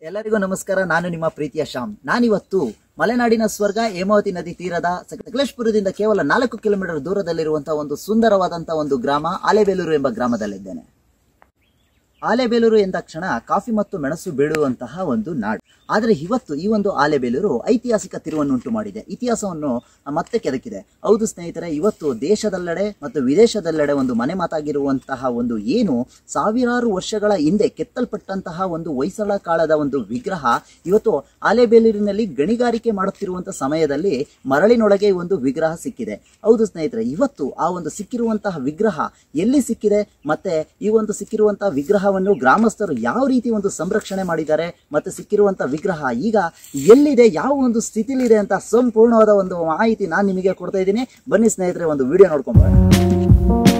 ಎಲ್ಲರಿಗೂ ನಮಸ್ಕಾರ ನಾನು ನಿಮ್ಮ ಪ್ರೀತಿಯ ಶ್ಯಾಮ್ ನಾನಿವತ್ತು ಮಲೆನಾಡಿನ ಸ್ವರ್ಗ ಹೇಮಾವತಿ ನದಿ ತೀರದ ಸಕಲೇಶ್ಪುರದಿಂದ ಕೇವಲ ನಾಲ್ಕು ಕಿಲೋಮೀಟರ್ ದೂರದಲ್ಲಿರುವಂತಹ ಒಂದು ಸುಂದರವಾದಂತಹ ಒಂದು ಗ್ರಾಮ ಆಲೆಬೇಲೂರು ಎಂಬ ಗ್ರಾಮದಲ್ಲಿದ್ದೇನೆ ಆಲೆಬೇಲೂರು ಎಂದ ಕ್ಷಣ ಕಾಫಿ ಮತ್ತು ಮೆಣಸು ಬೆಳೆಯುವಂತಹ ಒಂದು ನಾಡು ಆದರೆ ಇವತ್ತು ಈ ಒಂದು ಆಲೆಬೇಲೂರು ಐತಿಹಾಸಿಕ ತಿರುವನ್ನುಂಟು ಮಾಡಿದೆ ಇತಿಹಾಸವನ್ನು ಮತ್ತೆ ಕೆದಕಿದೆ ಹೌದು ಸ್ನೇಹಿತರೆ ಇವತ್ತು ದೇಶದೆಲ್ಲೆಡೆ ಮತ್ತು ವಿದೇಶದೆಲ್ಲೆಡೆ ಒಂದು ಮನೆ ಮಾತಾಗಿರುವಂತಹ ಒಂದು ಏನು ಸಾವಿರಾರು ವರ್ಷಗಳ ಹಿಂದೆ ಕೆತ್ತಲ್ಪಟ್ಟಂತಹ ಒಂದು ಹೊಯ್ಸಳ ಕಾಲದ ಒಂದು ವಿಗ್ರಹ ಇವತ್ತು ಆಲೆಬೇಲೂರಿನಲ್ಲಿ ಗಣಿಗಾರಿಕೆ ಮಾಡುತ್ತಿರುವಂತಹ ಸಮಯದಲ್ಲಿ ಮರಳಿನೊಳಗೆ ಈ ಒಂದು ವಿಗ್ರಹ ಸಿಕ್ಕಿದೆ ಹೌದು ಸ್ನೇಹಿತರೆ ಇವತ್ತು ಆ ಒಂದು ಸಿಕ್ಕಿರುವಂತಹ ವಿಗ್ರಹ ಎಲ್ಲಿ ಸಿಕ್ಕಿದೆ ಮತ್ತೆ ಈ ಒಂದು ಸಿಕ್ಕಿರುವಂತಹ ವಿಗ್ರಹವನ್ನು ಗ್ರಾಮಸ್ಥರು ಯಾವ ರೀತಿ ಒಂದು ಸಂರಕ್ಷಣೆ ಮಾಡಿದ್ದಾರೆ ಮತ್ತೆ ಸಿಕ್ಕಿರುವಂತಹ ವಿಗ್ರಹ ಈಗ ಎಲ್ಲಿದೆ ಯಾವ ಒಂದು ಸ್ಥಿತಿಲಿದೆ ಅಂತ ಸಂಪೂರ್ಣವಾದ ಒಂದು ಮಾಹಿತಿ ನಾನು ನಿಮಗೆ ಕೊಡ್ತಾ ಇದ್ದೀನಿ ಬನ್ನಿ ಸ್ನೇಹಿತರೆ ಒಂದು ವಿಡಿಯೋ ನೋಡ್ಕೊಂಡ್ ಬರೋಣ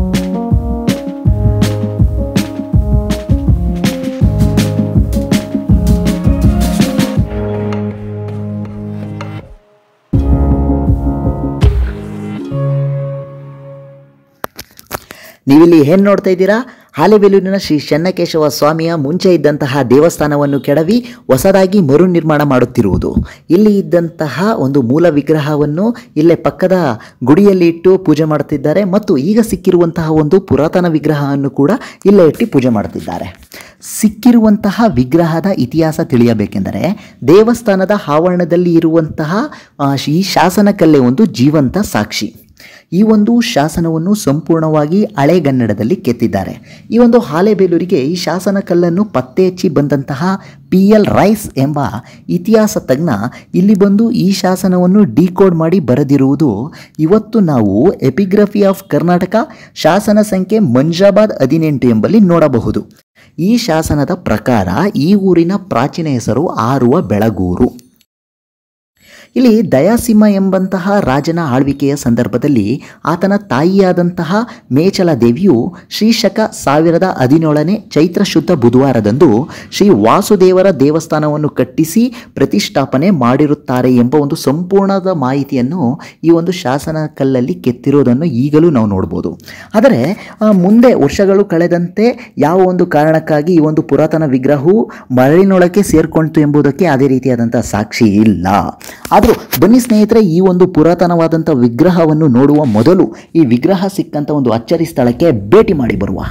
ನೀವಿಲ್ಲಿ ಏನ್ ನೋಡ್ತಾ ಇದ್ದೀರಾ ಹಾಲೆಬೆಲೂರಿನ ಶ್ರೀ ಚೆನ್ನಕೇಶವ ಸ್ವಾಮಿಯ ಮುಂಚೆ ಇದ್ದಂತಹ ದೇವಸ್ಥಾನವನ್ನು ಕೆಡವಿ ಹೊಸದಾಗಿ ಮರು ನಿರ್ಮಾಣ ಮಾಡುತ್ತಿರುವುದು ಇಲ್ಲಿ ಇದ್ದಂತಹ ಒಂದು ಮೂಲ ವಿಗ್ರಹವನ್ನು ಇಲ್ಲೇ ಪಕ್ಕದ ಗುಡಿಯಲ್ಲಿ ಇಟ್ಟು ಪೂಜೆ ಮಾಡುತ್ತಿದ್ದಾರೆ ಮತ್ತು ಈಗ ಸಿಕ್ಕಿರುವಂತಹ ಒಂದು ಪುರಾತನ ವಿಗ್ರಹವನ್ನು ಕೂಡ ಇಲ್ಲೇ ಇಟ್ಟು ಪೂಜೆ ಮಾಡುತ್ತಿದ್ದಾರೆ ಸಿಕ್ಕಿರುವಂತಹ ವಿಗ್ರಹದ ಇತಿಹಾಸ ತಿಳಿಯಬೇಕೆಂದರೆ ದೇವಸ್ಥಾನದ ಆವರಣದಲ್ಲಿ ಇರುವಂತಹ ಆ, ಈ ಶಾಸನ ಕಲೆ ಒಂದು ಜೀವಂತ ಸಾಕ್ಷಿ ಈ ಒಂದು ಶಾಸನವನ್ನು ಸಂಪೂರ್ಣವಾಗಿ ಹಳೆಗನ್ನಡದಲ್ಲಿ ಕೆತ್ತಿದ್ದಾರೆ ಈ ಒಂದು ಹಾಲೆಬೇಲೂರಿಗೆ ಈ ಶಾಸನ ಕಲ್ಲನ್ನು ಪತ್ತೆ ಹಚ್ಚಿ ಬಂದಂತಹ ಪಿ ಎಲ್ ರೈಸ್ ಎಂಬ ಇತಿಹಾಸ ತಜ್ಞ ಇಲ್ಲಿ ಬಂದು ಈ ಶಾಸನವನ್ನು ಡಿಕೋಡ್ ಮಾಡಿ ಬರೆದಿರುವುದು ಇವತ್ತು ನಾವು ಎಪಿಗ್ರಫಿ ಆಫ್ ಕರ್ನಾಟಕ ಶಾಸನ ಸಂಖ್ಯೆ ಮಂಜಾಬಾದ್ ಹದಿನೆಂಟು ಎಂಬಲ್ಲಿ ನೋಡಬಹುದು ಈ ಶಾಸನದ ಪ್ರಕಾರ ಈ ಊರಿನ ಪ್ರಾಚೀನ ಹೆಸರು ಆರುವ ಬೆಳಗೂರು ಇಲ್ಲಿ ದಯಾಸಿಂಹ ಎಂಬಂತಹ ರಾಜನ ಆಳ್ವಿಕೆಯ ಸಂದರ್ಭದಲ್ಲಿ ಆತನ ತಾಯಿಯಾದಂತಹ ಮೇಚಲ ದೇವಿಯು ಶ್ರೀಶಕ ಸಾವಿರದ ಹದಿನೇಳನೇ ಚೈತ್ರ ಶುದ್ಧ ಬುಧವಾರದಂದು ಶ್ರೀ ವಾಸುದೇವರ ದೇವಸ್ಥಾನವನ್ನು ಕಟ್ಟಿಸಿ ಪ್ರತಿಷ್ಠಾಪನೆ ಮಾಡಿರುತ್ತಾರೆ ಎಂಬ ಒಂದು ಸಂಪೂರ್ಣದ ಮಾಹಿತಿಯನ್ನು ಈ ಒಂದು ಶಾಸನ ಕಲ್ಲಲ್ಲಿ ಕೆತ್ತಿರೋದನ್ನು ಈಗಲೂ ನಾವು ನೋಡ್ಬೋದು ಆದರೆ ಆ, ಮುಂದೆ ವರ್ಷಗಳು ಕಳೆದಂತೆ ಯಾವ ಒಂದು ಕಾರಣಕ್ಕಾಗಿ ಈ ಒಂದು ಪುರಾತನ ವಿಗ್ರಹವು ಮರಳಿನೊಳಗೆ ಸೇರ್ಕೊಳ್ತು ಎಂಬುದಕ್ಕೆ ಅದೇ ರೀತಿಯಾದಂಥ ಸಾಕ್ಷಿ ಇಲ್ಲ ಆದರೂ ಬನ್ನಿ ಸ್ನೇಹಿತರೆ ಈ ಒಂದು ಪುರಾತನವಾದಂಥ ವಿಗ್ರಹವನ್ನು ನೋಡುವ ಮೊದಲು ಈ ವಿಗ್ರಹ ಸಿಕ್ಕಂಥ ಒಂದು ಅಚ್ಚರಿ ಸ್ಥಳಕ್ಕೆ ಭೇಟಿ ಮಾಡಿ ಬರುವ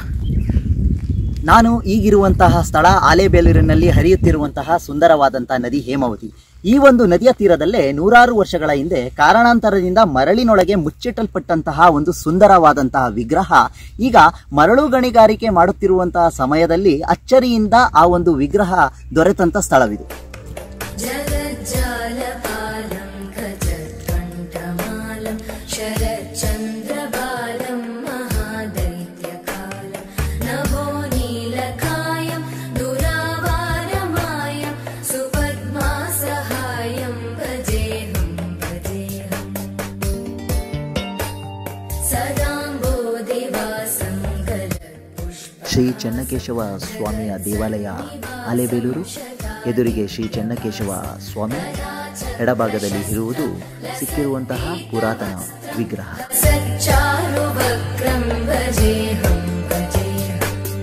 ನಾನು ಈಗಿರುವಂತಹ ಸ್ಥಳ ಆಲೆಬೇಲೂರಿನಲ್ಲಿ ಹರಿಯುತ್ತಿರುವಂತಹ ಸುಂದರವಾದಂತಹ ನದಿ ಹೇಮಾವತಿ ಈ ಒಂದು ನದಿಯ ತೀರದಲ್ಲೇ ನೂರಾರು ವರ್ಷಗಳ ಹಿಂದೆ ಕಾರಣಾಂತರದಿಂದ ಮರಳಿನೊಳಗೆ ಮುಚ್ಚಿಟ್ಟಲ್ಪಟ್ಟಂತಹ ಒಂದು ಸುಂದರವಾದಂತಹ ವಿಗ್ರಹ ಈಗ ಮರಳು ಗಣಿಗಾರಿಕೆ ಮಾಡುತ್ತಿರುವಂತಹ ಸಮಯದಲ್ಲಿ ಅಚ್ಚರಿಯಿಂದ ಆ ಒಂದು ವಿಗ್ರಹ ದೊರೆತಂತ ಸ್ಥಳವಿದು जगज्जालपालं गजत्कण्ठमालं शरच्चन्द्रबालं महादैत्यकालं नभो नीलकायं दुरावारमायं सुपद्मासहायं भजेऽहं भजेऽहम् सदाम्बोदिवासं गलत्पुष्प ಶ್ರೀ ಚೆನ್ನಕೇಶವ ಸ್ವಾಮಿಯ ದೇವಾಲಯ ಆಲೆಬೇಲೂರು ಎದುರಿಗೆ ಶ್ರೀ ಚೆನ್ನಕೇಶವ ಸ್ವಾಮಿ ಎಡಭಾಗದಲ್ಲಿ ಇರುವುದು ಸಿಕ್ಕಿರುವಂತಹ ಪುರಾತನ ವಿಗ್ರಹ सच्चारुवक्रं भजेऽहं भजेऽहम्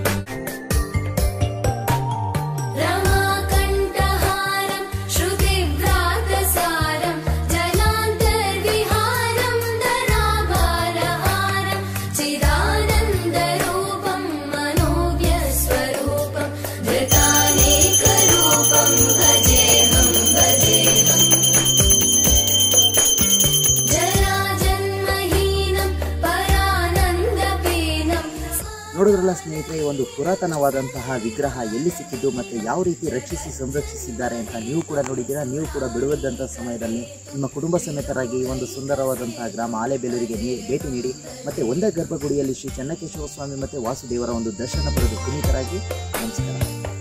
रमाकण्ठहारं श्रुतिभ्रातसारं जनान्तर्विहारं धराभारहारं चिदानन्दरूपं मनोज्ञस्वरूपं धृतानेकरूपं भजेऽहं भजेऽहम् जराजन्महीनं परानन्दपीनं ನೋಡಿದ್ರಲ್ಲ ಸ್ನೇಹಿತರೆ ಈ ಒಂದು ಪುರಾತನವಾದಂತಹ ವಿಗ್ರಹ ಎಲ್ಲಿ ಸಿಕ್ಕಿದ್ದು ಮತ್ತೆ ಯಾವ ರೀತಿ ರಕ್ಷಿಸಿ ಸಂರಕ್ಷಿಸಿದ್ದಾರೆ ಅಂತ ನೀವು ಕೂಡ ನೋಡಿದ್ದೀರಾ ನೀವು ಕೂಡ ಬಿಡುವುದಂತಹ ಸಮಯದಲ್ಲಿ ನಿಮ್ಮ ಕುಟುಂಬ ಸಮೇತರಾಗಿ ಈ ಒಂದು ಸುಂದರವಾದಂತಹ ಗ್ರಾಮ ಆಲೆಬೇಲೂರಿಗೆ ನೀ- ಭೇಟಿ ನೀಡಿ ಮತ್ತೆ ಒಂದೇ ಗರ್ಭಗುಡಿಯಲ್ಲಿ ಶ್ರೀ ಚೆನ್ನಕೇಶವ ಸ್ವಾಮಿ ಮತ್ತೆ ವಾಸುದೇವರ ಒಂದು ದರ್ಶನ ಪಡೆದು ಪುನೀತರಾಗಿ ನಮಸ್ಕಾರ